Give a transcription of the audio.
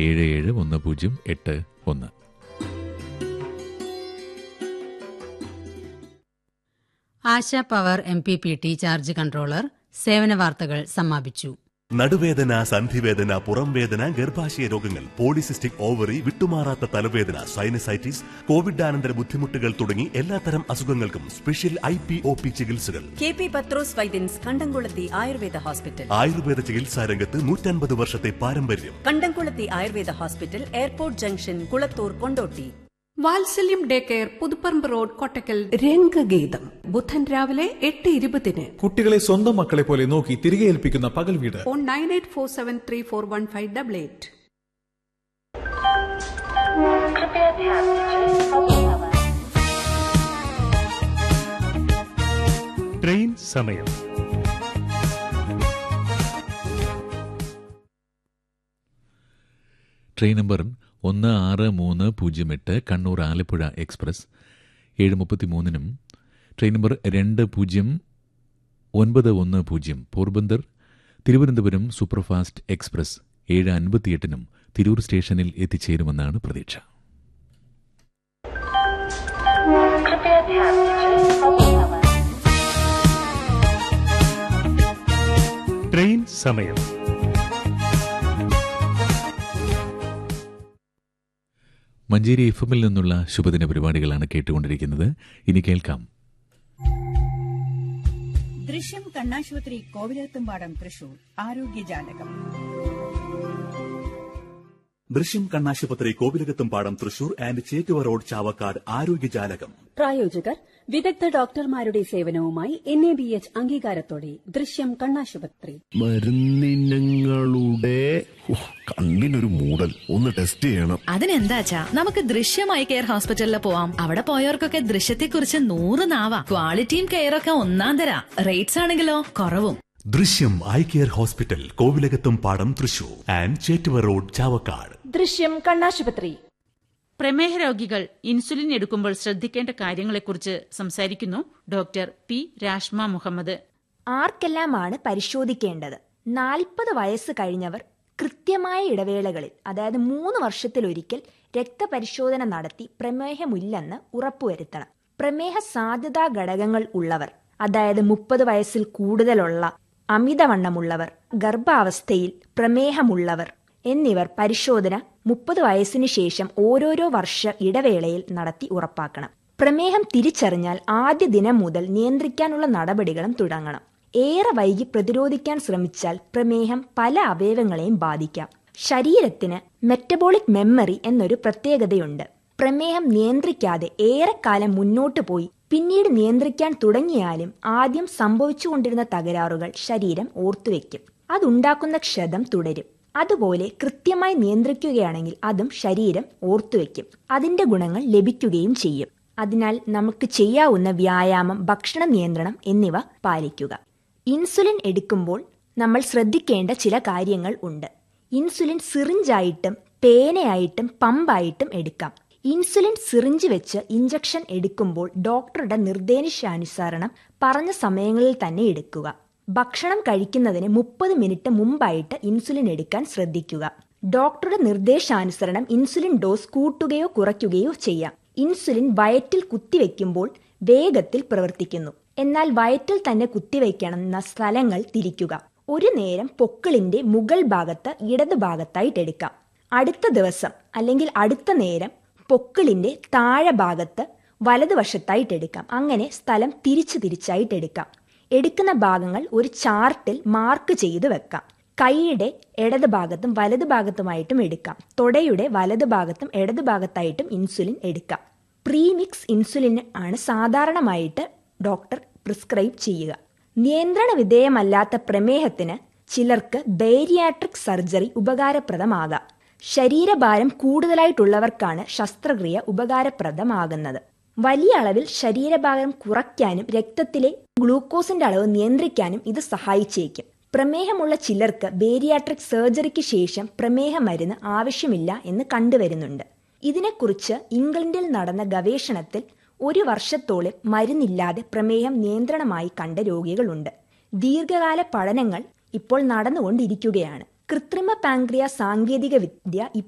ഏഴ് ഏഴ് ഒന്ന് പൂജ്യം എട്ട് ഒന്ന് Asha power M P P T charge controller സേവന വാർത്തകൾ സമാപിച്ചു നടുവേദന സന്ധിവേദന പുറംവേദന ഗർഭാശയ രോഗങ്ങൾ പോളിസിസ്റ്റിക് ഓവറി വിട്ടുമാറാത്ത തലവേദന സൈനസൈറ്റിസ് കോവിഡാനന്തര ബുദ്ധിമുട്ടുകൾ തുടങ്ങി എല്ലാത്തരം അസുഖങ്ങൾക്കും special I P O P ചികിത്സകൾ കെ പി പത്രോസ് വൈദ്യൻസ് കണ്ടംകുളത്തി ആയുർവേദ ഹോസ്പിറ്റൽ ആയുർവേദ ചികിത്സാ രംഗത്ത് നൂറ്റൻപത് വർഷത്തെ പാരമ്പര്യം Kandamkulathy Ayurveda hospital airport junction Kulathur Kondotty Vatsalyam day care Puthuparamba road Kottakkal Rangageetham ബുധൻ രാവിലെ എട്ട് ഇരുപതിന് കുട്ടികളെ സ്വന്തം മക്കളെ പോലെ നോക്കി തിരികെ ഏൽപ്പിക്കുന്ന പകൽ വീട് phone nine eight four seven three four one five double eight train സമയം ട്രെയിൻ നമ്പർ ഒന്ന് ആറ് മൂന്ന് പൂജ്യം എട്ട് കണ്ണൂർ ആലപ്പുഴ എക്സ്പ്രസ് ഏഴ് മുപ്പത്തി മൂന്നിനും ട്രെയിൻ നമ്പർ രണ്ട് പൂജ്യം ഒൻപത് ഒന്ന് പൂജ്യം പോർബന്ദർ തിരുവനന്തപുരം സൂപ്പർഫാസ്റ്റ് എക്സ്പ്രസ് ഏഴ് അൻപത്തിയെട്ടിനും തിരൂർ സ്റ്റേഷനിൽ എത്തിച്ചേരുമെന്നാണ് പ്രതീക്ഷ ട്രെയിൻ സമയം മഞ്ചേരി എഫ് എമ്മിൽ നിന്നുള്ള ശുഭദിന പരിപാടികളാണ് കേട്ടുകൊണ്ടിരിക്കുന്നത് ഇനി കേൾക്കാം ദൃശ്യം കണ്ണാശുപത്രി കോവിലത്തുംപാടം തൃശൂർ ആരോഗ്യജാലകം ദൃശ്യം കണ്ണാശുപത്രി Kovilakathumpadam Thrissur and Chettuva road Chavakkad ആരോഗ്യജാലകം പ്രായോജകർ വിദഗ്ധ ഡോക്ടർമാരുടെ സേവനവുമായി എൻ എ ബി എച്ച് അംഗീകാരത്തോടെ ദൃശ്യം കണ്ണാശുപത്രി മരുന്നിനങ്ങളുടെ ഉഹ്, കണ്ണിനൊരു മൂടൽ ഒന്ന് ടെസ്റ്റ് ചെയ്യണം അതിനെന്താച്ചാ നമുക്ക് ദൃശ്യമായി കെയർ ഹോസ്പിറ്റലിൽ പോവാം അവിടെ പോയവർക്കൊക്കെ ദൃശ്യത്തെക്കുറിച്ച് നൂറ് നാവാ ക്വാളിറ്റിയും കെയറൊക്കെ ഒന്നാം തരാ റേറ്റ്സ് ആണെങ്കിലോ കുറവും ദൃശ്യം eye care hospital Kovilakathumpadam Thrissur and Chettuva road Chavakkad Drishyam കണ്ണാശുപത്രി പ്രമേഹ രോഗികൾ ഇൻസുലിൻ എടുക്കുമ്പോൾ ശ്രദ്ധിക്കേണ്ട കാര്യങ്ങളെക്കുറിച്ച് സംസാരിക്കുന്നു ഡോക്ടർ പി രാഷ്മ മുഹമ്മദ് ആർക്കെല്ലാമാണ് പരിശോധിക്കേണ്ടത് നാൽപ്പത് വയസ്സ് കഴിഞ്ഞവർ കൃത്യമായ ഇടവേളകളിൽ അതായത് മൂന്ന് വർഷത്തിലൊരിക്കൽ രക്തപരിശോധന നടത്തി പ്രമേഹമില്ലെന്ന് ഉറപ്പുവരുത്തണം പ്രമേഹ സാധ്യതാ ഘടകങ്ങൾ ഉള്ളവർ അതായത് മുപ്പത് വയസ്സിൽ കൂടുതലുള്ള അമിതവണ്ണമുള്ളവർ ഗർഭാവസ്ഥയിൽ പ്രമേഹമുള്ളവർ എന്നിവർ പരിശോധന മുപ്പത് വയസ്സിനു ശേഷം ഓരോരോ വർഷ ഇടവേളയിൽ നടത്തി ഉറപ്പാക്കണം പ്രമേഹം തിരിച്ചറിഞ്ഞാൽ ആദ്യ ദിനം മുതൽ നിയന്ത്രിക്കാനുള്ള നടപടികളും തുടങ്ങണം ഏറെ വൈകി പ്രതിരോധിക്കാൻ ശ്രമിച്ചാൽ പ്രമേഹം പല അവയവങ്ങളെയും ബാധിക്കാം ശരീരത്തിന് മെറ്റബോളിക് മെമ്മറി എന്നൊരു പ്രത്യേകതയുണ്ട് പ്രമേഹം നിയന്ത്രിക്കാതെ ഏറെക്കാലം മുന്നോട്ടു പോയി പിന്നീട് നിയന്ത്രിക്കാൻ തുടങ്ങിയാലും ആദ്യം സംഭവിച്ചുകൊണ്ടിരുന്ന തകരാറുകൾ ശരീരം ഓർത്തുവെക്കും അതുണ്ടാക്കുന്ന ക്ഷതം തുടരും അതുപോലെ കൃത്യമായി നിയന്ത്രിക്കുകയാണെങ്കിൽ അതും ശരീരം ഓർത്തുവെക്കും അതിന്റെ ഗുണങ്ങൾ ലഭിക്കുകയും ചെയ്യും അതിനാൽ നമുക്ക് ചെയ്യാവുന്ന വ്യായാമം ഭക്ഷണ നിയന്ത്രണം എന്നിവ പാലിക്കുക ഇൻസുലിൻ എടുക്കുമ്പോൾ നമ്മൾ ശ്രദ്ധിക്കേണ്ട ചില കാര്യങ്ങൾ ഉണ്ട് ഇൻസുലിൻ സിറിഞ്ചായിട്ടും പേനയായിട്ടും പമ്പായിട്ടും എടുക്കാം ഇൻസുലിൻ സിറിഞ്ച് വെച്ച് ഇഞ്ചക്ഷൻ എടുക്കുമ്പോൾ ഡോക്ടറുടെ നിർദ്ദേശാനുസരണം പറഞ്ഞ സമയങ്ങളിൽ തന്നെ എടുക്കുക ഭക്ഷണം കഴിക്കുന്നതിന് മുപ്പത് മിനിറ്റ് മുമ്പായിട്ട് ഇൻസുലിൻ എടുക്കാൻ ശ്രദ്ധിക്കുക ഡോക്ടറുടെ നിർദ്ദേശാനുസരണം ഇൻസുലിൻ ഡോസ് കൂട്ടുകയോ കുറയ്ക്കുകയോ ചെയ്യാം ഇൻസുലിൻ വയറ്റിൽ കുത്തിവെക്കുമ്പോൾ വേഗത്തിൽ പ്രവർത്തിക്കുന്നു എന്നാൽ വയറ്റിൽ തന്നെ കുത്തിവെക്കണമെന്ന സ്ഥലങ്ങൾ തിരിക്കുക ഒരു നേരം പൊക്കിളിന്റെ മുകൾ ഭാഗത്ത് ഇടത് ഭാഗത്തായിട്ട് എടുക്കാം അടുത്ത ദിവസം അല്ലെങ്കിൽ അടുത്ത നേരം പൊക്കിളിന്റെ താഴെ ഭാഗത്ത് വലതുവശത്തായിട്ട് എടുക്കാം അങ്ങനെ സ്ഥലം തിരിച്ചു തിരിച്ചായിട്ട് എടുക്കാം എടുക്കുന്ന ഭാഗങ്ങൾ ഒരു ചാർട്ടിൽ മാർക്ക് ചെയ്ത് വെക്കാം കൈയുടെ ഇടത് ഭാഗത്തും വലത് ഭാഗത്തുമായിട്ടും എടുക്കാം തൊടയുടെ വലത് ഭാഗത്തും ഇടത് ഭാഗത്തായിട്ടും ഇൻസുലിൻ എടുക്കാം പ്രീമിക്സ് ഇൻസുലിൻ ആണ് സാധാരണമായിട്ട് ഡോക്ടർ പ്രിസ്ക്രൈബ് ചെയ്യുക നിയന്ത്രണ വിധേയമല്ലാത്ത പ്രമേഹത്തിന് ചിലർക്ക് ബേരിയാട്രിക് സർജറി ഉപകാരപ്രദമാകാം ശരീരഭാരം കൂടുതലായിട്ടുള്ളവർക്കാണ് ശസ്ത്രക്രിയ ഉപകാരപ്രദമാകുന്നത് വലിയ അളവിൽ ശരീരഭാരം കുറയ്ക്കാനും രക്തത്തിലെ ഗ്ലൂക്കോസിന്റെ അളവ് നിയന്ത്രിക്കാനും ഇത് സഹായിച്ചേക്കും പ്രമേഹമുള്ള ചിലർക്ക് ബേരിയാട്രിക് സർജറിക്ക് ശേഷം പ്രമേഹ മരുന്ന് ആവശ്യമില്ല എന്ന് കണ്ടുവരുന്നുണ്ട് ഇതിനെക്കുറിച്ച് ഇംഗ്ലണ്ടിൽ നടന്ന ഗവേഷണത്തിൽ ഒരു വർഷത്തോളം മരുന്നില്ലാതെ പ്രമേഹം നിയന്ത്രണമായി കണ്ട രോഗികളുണ്ട് ദീർഘകാല പഠനങ്ങൾ ഇപ്പോൾ നടന്നുകൊണ്ടിരിക്കുകയാണ് കൃത്രിമ പാങ്ക്രിയ സാങ്കേതിക വിദ്യ